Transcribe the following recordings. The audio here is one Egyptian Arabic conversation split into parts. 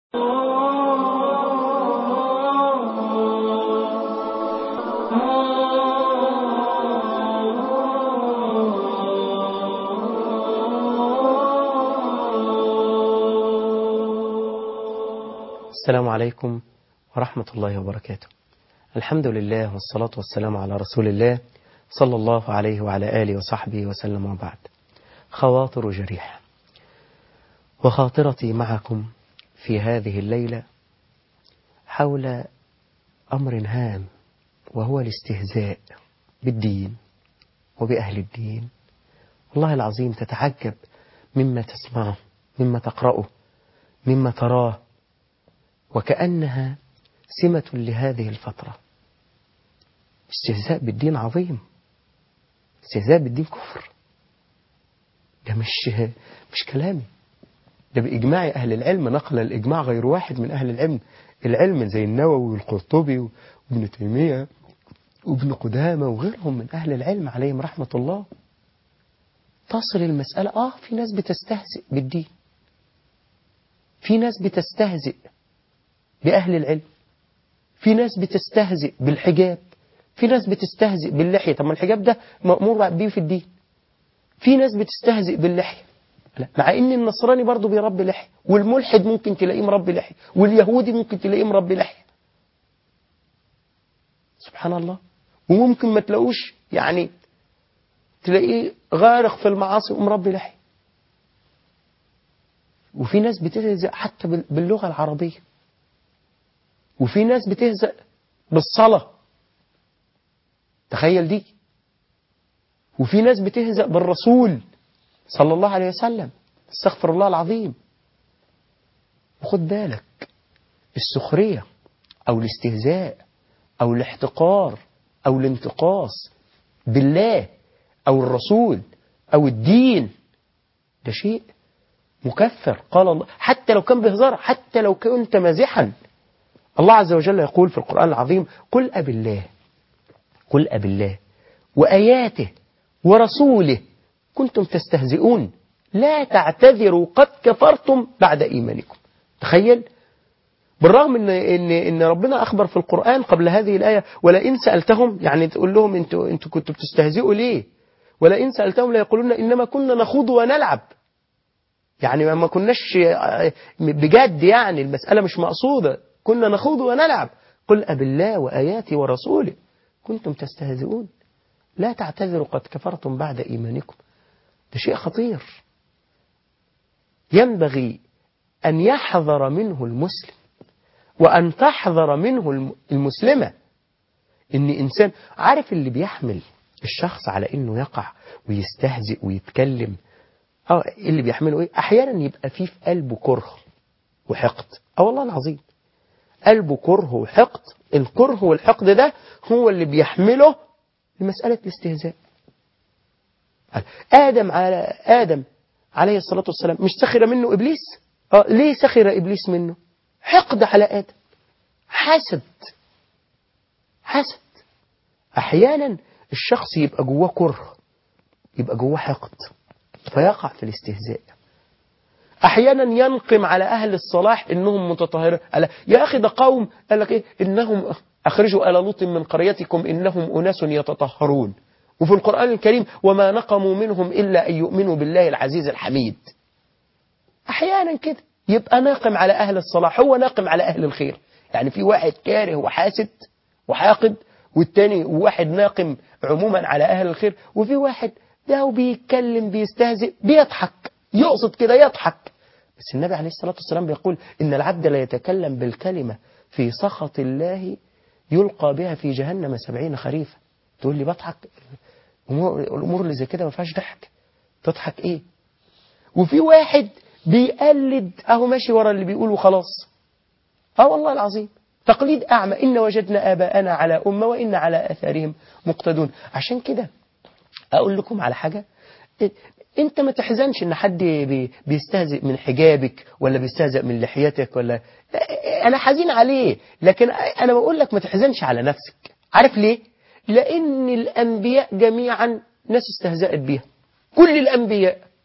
السلام عليكم ورحمة الله وبركاته الحمد لله والصلاة والسلام على رسول الله صلى الله عليه وعلى آله وصحبه وسلم وبعد خواطر جريحة وخاطرتي معكم في هذه الليلة حول أمر هام وهو الاستهزاء بالدين وبأهل الدين والله العظيم تتعجب مما تسمعه مما تقرأه مما تراه وكأنها سمة لهذه الفترة استهزاء بالدين عظيم استهزاء بالدين كفر ده مش مش كلامي ده بإجماع أهل العلم نقل الإجماع غير واحد من أهل العلم العلم زي النووي والقرطبي وابن تيمية وابن قدامة وغيرهم من أهل العلم عليهم رحمة الله تصل المسألة آه في ناس بتستهزئ بالدين في ناس بتستهزئ بأهل العلم في ناس بتستهزئ بالحجاب في ناس بتستهزئ باللحية طب ما الحجاب ده مأمور به في الدين في ناس بتستهزئ باللحية لا. مع ان النصراني برضه بيربي لحية والملحد ممكن تلاقيه مربي لحية واليهودي ممكن تلاقيه مربي لحية سبحان الله وممكن ما تلاقوش يعني تلاقيه غارق في المعاصي ومربي لحية وفي ناس بتهزأ حتى باللغة العربية وفي ناس بتهزأ بالصلاة تخيل دي وفي ناس بتهزأ بالرسول صلى الله عليه وسلم استغفر الله العظيم وخد بالك السخرية أو الاستهزاء أو الاحتقار أو الانتقاص بالله أو الرسول أو الدين ده شيء مكفر قال الله حتى لو كان بهزار حتى لو كنت مازحا الله عز وجل يقول في القرآن العظيم قل أب الله قل أب الله وآياته ورسوله كنتم تستهزئون لا تعتذروا قد كفرتم بعد إيمانكم تخيل بالرغم ان ان ان ربنا اخبر في القران قبل هذه الايه ولئن سالتهم يعني تقول لهم انتوا انتوا كنتوا بتستهزئوا ليه؟ ولئن سالتهم ليقولون انما كنا نخوض ونلعب. يعني ما كناش بجد يعني المساله مش مقصوده كنا نخوض ونلعب قل أب الله وآياتي ورسوله كنتم تستهزئون لا تعتذروا قد كفرتم بعد إيمانكم ده شيء خطير ينبغي أن يحذر منه المسلم وأن تحذر منه المسلمة إن إنسان عارف اللي بيحمل الشخص على إنه يقع ويستهزئ ويتكلم اه اللي بيحمله ايه احيانا يبقى فيه في قلبه كره وحقد اه والله العظيم قلبه كره وحقد الكره والحقد ده هو اللي بيحمله لمسألة الاستهزاء آدم على آدم عليه الصلاة والسلام مش سخر منه إبليس آه ليه سخر إبليس منه حقد على آدم حسد حسد أحيانا الشخص يبقى جواه كره يبقى جواه حقد فيقع في الاستهزاء احيانا ينقم على اهل الصلاح انهم متطهرين قال يا اخي ده قوم قال لك ايه انهم اخرجوا ال لوط من قريتكم انهم اناس يتطهرون وفي القران الكريم وما نقموا منهم الا ان يؤمنوا بالله العزيز الحميد احيانا كده يبقى ناقم على اهل الصلاح هو ناقم على اهل الخير يعني في واحد كاره وحاسد وحاقد والتاني واحد ناقم عموما على اهل الخير وفي واحد ده بيتكلم بيستهزئ بيضحك يقصد كده يضحك بس النبي عليه الصلاة والسلام بيقول إن العبد لا يتكلم بالكلمة في سخط الله يلقى بها في جهنم سبعين خريفا تقول لي بضحك الأمور اللي زي كده ما فيهاش ضحك تضحك إيه وفي واحد بيقلد أهو ماشي ورا اللي بيقوله خلاص اه والله العظيم تقليد أعمى إن وجدنا آباءنا على أمة وإن على آثارهم مقتدون عشان كده أقول لكم على حاجة انت ما تحزنش ان حد بيستهزئ من حجابك ولا بيستهزئ من لحيتك ولا انا حزين عليه لكن انا بقول لك ما تحزنش على نفسك عارف ليه لان الانبياء جميعا ناس استهزأت بيها كل الانبياء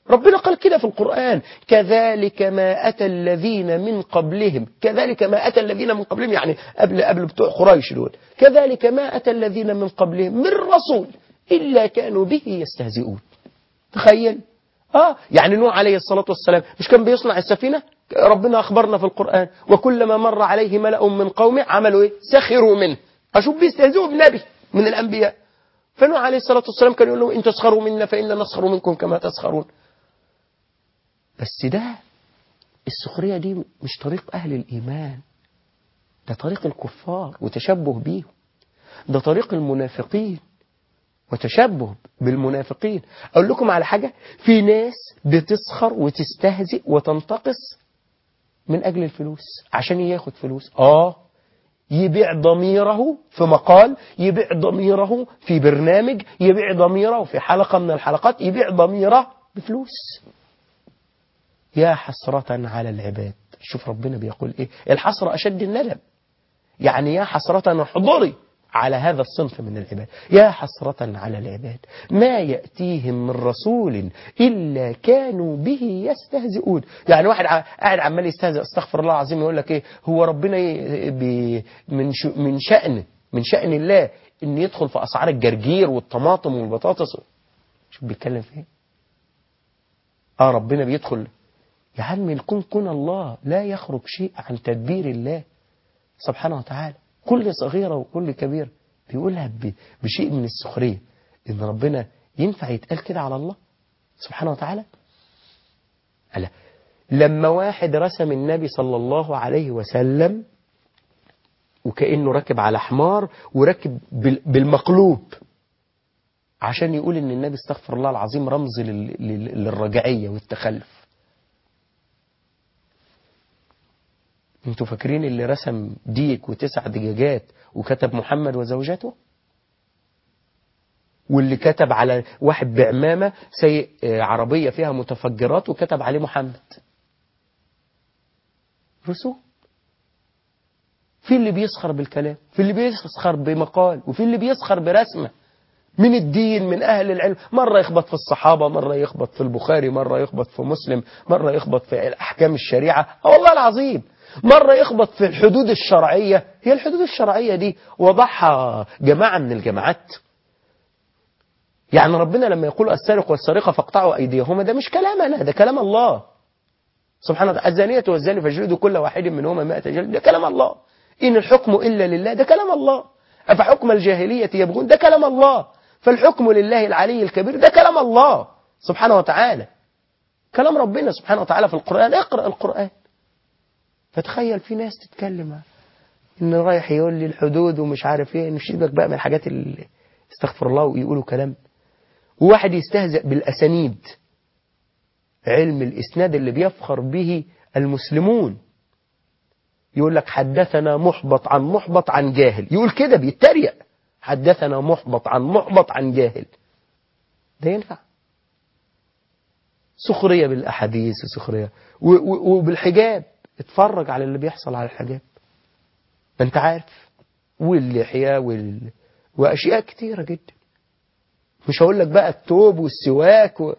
ربنا قال كده في القرآن كذلك ما أتى الذين من قبلهم كذلك ما أتى الذين من قبلهم يعني قبل قبل بتوع قريش دول كذلك ما أتى الذين من قبلهم من رسول إلا كانوا به يستهزئون تخيل آه يعني نوح عليه الصلاة والسلام مش كان بيصنع السفينة ربنا أخبرنا في القرآن وكلما مر عليه ملأ من قومه عملوا إيه سخروا منه أشوف بيستهزئوا بنبي من الأنبياء فنوح عليه الصلاة والسلام كان يقول لهم إن تسخروا منا فإنا نسخر منكم كما تسخرون بس ده السخرية دي مش طريق أهل الإيمان ده طريق الكفار وتشبه بيهم ده طريق المنافقين وتشبه بالمنافقين أقول لكم على حاجة في ناس بتسخر وتستهزئ وتنتقص من أجل الفلوس عشان ياخد فلوس آه يبيع ضميره في مقال يبيع ضميره في برنامج يبيع ضميره في حلقة من الحلقات يبيع ضميره بفلوس يا حسرة على العباد شوف ربنا بيقول ايه الحسرة أشد الندم يعني يا حسرة احضري على هذا الصنف من العباد يا حسرة على العباد ما يأتيهم من رسول إلا كانوا به يستهزئون يعني واحد قاعد عمال يستهزئ استغفر الله العظيم يقول لك ايه هو ربنا من من شأن من شأن الله ان يدخل في أسعار الجرجير والطماطم والبطاطس شوف بيتكلم في ايه اه ربنا بيدخل يا عم الكون كون الله لا يخرج شيء عن تدبير الله سبحانه وتعالى كل صغيرة وكل كبيرة بيقولها بشيء من السخرية إن ربنا ينفع يتقال كده على الله سبحانه وتعالى ألا لما واحد رسم النبي صلى الله عليه وسلم وكأنه راكب على حمار وراكب بالمقلوب عشان يقول ان النبي استغفر الله العظيم رمز للرجعية والتخلف انتوا فاكرين اللي رسم ديك وتسع دجاجات وكتب محمد وزوجته واللي كتب على واحد بعمامة سيء عربية فيها متفجرات وكتب عليه محمد رسوم في اللي بيسخر بالكلام في اللي بيسخر بمقال وفي اللي بيسخر برسمة من الدين من أهل العلم مرة يخبط في الصحابة مرة يخبط في البخاري مرة يخبط في مسلم مرة يخبط في أحكام الشريعة والله العظيم مرة يخبط في الحدود الشرعية هي الحدود الشرعية دي وضعها جماعة من الجماعات يعني ربنا لما يقول السارق والسارقة فاقطعوا أيديهما ده مش كلام أنا ده كلام الله سبحانه وتعالى الزانية والزاني فاجلدوا كل واحد منهما مائة جلد ده كلام الله إن الحكم إلا لله ده كلام الله أفحكم الجاهلية يبغون ده كلام الله فالحكم لله العلي الكبير ده كلام الله سبحانه وتعالى كلام ربنا سبحانه وتعالى في القرآن اقرأ القرآن فتخيل في ناس تتكلم ان رايح يقول لي الحدود ومش عارف ايه مش سيبك بقى من الحاجات اللي استغفر الله ويقولوا كلام وواحد يستهزئ بالاسانيد علم الاسناد اللي بيفخر به المسلمون يقول لك حدثنا محبط عن محبط عن جاهل يقول كده بيتريق حدثنا محبط عن محبط عن جاهل ده ينفع سخرية بالأحاديث وسخرية وبالحجاب اتفرج على اللي بيحصل على الحجاب انت عارف واللحية وال... واشياء كتيرة جدا مش هقول لك بقى التوب والسواك و...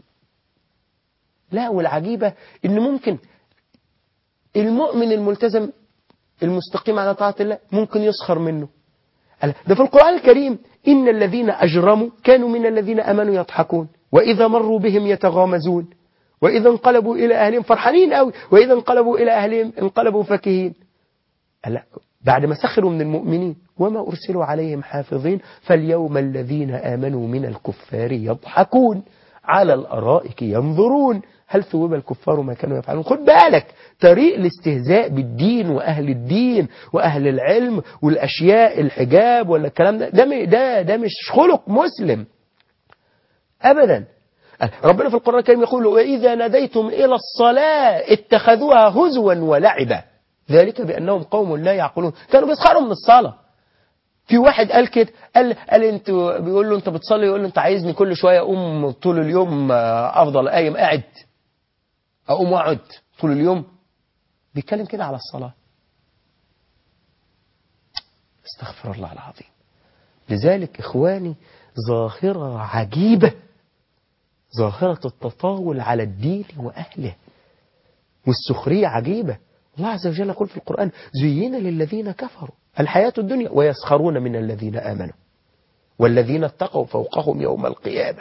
لا والعجيبة ان ممكن المؤمن الملتزم المستقيم على طاعة الله ممكن يسخر منه ده في القرآن الكريم إن الذين أجرموا كانوا من الذين أمنوا يضحكون وإذا مروا بهم يتغامزون وإذا انقلبوا إلى أهلهم فرحانين قوي وإذا انقلبوا إلى أهلهم انقلبوا فكهين لا بعد ما سخروا من المؤمنين وما أرسلوا عليهم حافظين فاليوم الذين آمنوا من الكفار يضحكون على الأرائك ينظرون هل ثوب الكفار ما كانوا يفعلون خد بالك طريق الاستهزاء بالدين وأهل الدين وأهل العلم والأشياء الحجاب ولا الكلام ده ده ده, ده مش خلق مسلم أبدا ربنا في القرآن الكريم يقول وإذا ناديتم إلى الصلاة اتخذوها هزوا ولعبا ذلك بأنهم قوم لا يعقلون كانوا بيسخروا من الصلاة في واحد قال كده قال قال انت بيقول له انت بتصلي يقول له انت عايزني كل شويه اقوم طول اليوم افضل قايم قاعد اقوم واقعد طول اليوم بيتكلم كده على الصلاه استغفر الله العظيم لذلك اخواني ظاهره عجيبه ظاهرة التطاول على الدين وأهله والسخرية عجيبة الله عز وجل يقول في القرآن زين للذين كفروا الحياة الدنيا ويسخرون من الذين آمنوا والذين اتقوا فوقهم يوم القيامة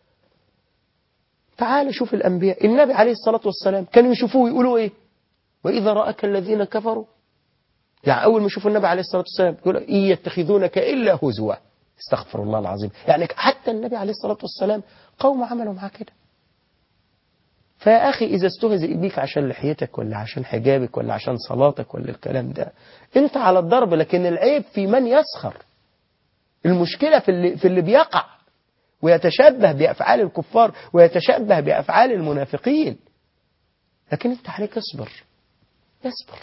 تعال شوف الأنبياء النبي عليه الصلاة والسلام كانوا يشوفوه يقولوا إيه وإذا رأك الذين كفروا يعني أول ما يشوفوا النبي عليه الصلاة والسلام يقول إن يتخذونك إلا هزوا استغفر الله العظيم يعني حتى النبي عليه الصلاة والسلام قوم عملوا معاه كده فيا أخي إذا استهزئ بيك عشان لحيتك ولا عشان حجابك ولا عشان صلاتك ولا الكلام ده أنت على الضرب لكن العيب في من يسخر المشكلة في اللي, في اللي بيقع ويتشبه بأفعال الكفار ويتشبه بأفعال المنافقين لكن أنت عليك اصبر اصبر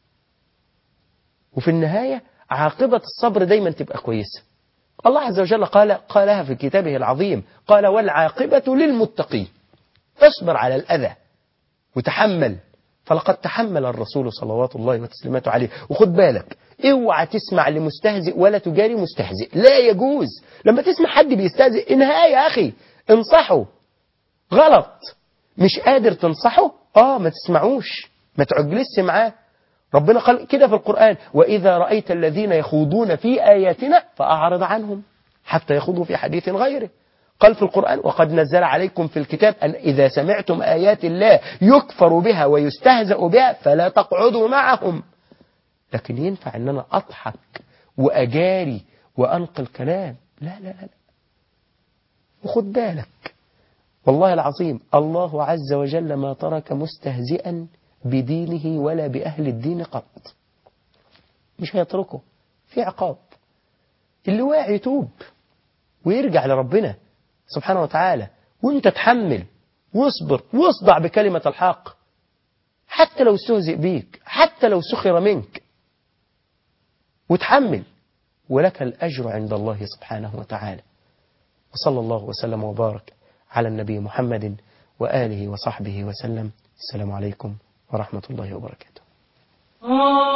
وفي النهاية عاقبة الصبر دايما تبقى كويسة الله عز وجل قال قالها في كتابه العظيم قال والعاقبة للمتقين اصبر على الأذى وتحمل فلقد تحمل الرسول صلوات الله وتسليماته عليه وخد بالك اوعى تسمع لمستهزئ ولا تجاري مستهزئ لا يجوز لما تسمع حد بيستهزئ انهاه يا أخي انصحه غلط مش قادر تنصحه اه ما تسمعوش ما تعجلس معاه ربنا قال كده في القرآن وإذا رأيت الذين يخوضون في آياتنا فأعرض عنهم حتى يخوضوا في حديث غيره قال في القرآن وقد نزل عليكم في الكتاب أن إذا سمعتم آيات الله يكفر بها ويستهزأ بها فلا تقعدوا معهم لكن ينفع أن أنا أضحك وأجاري وأنقل كلام لا لا لا وخد بالك والله العظيم الله عز وجل ما ترك مستهزئا بدينه ولا بأهل الدين قط مش هيتركه في عقاب اللي واعي يتوب ويرجع لربنا سبحانه وتعالى وانت تحمل واصبر واصدع بكلمة الحق حتى لو استهزئ بيك حتى لو سخر منك وتحمل ولك الأجر عند الله سبحانه وتعالى وصلى الله وسلم وبارك على النبي محمد وآله وصحبه وسلم السلام عليكم ورحمة الله وبركاته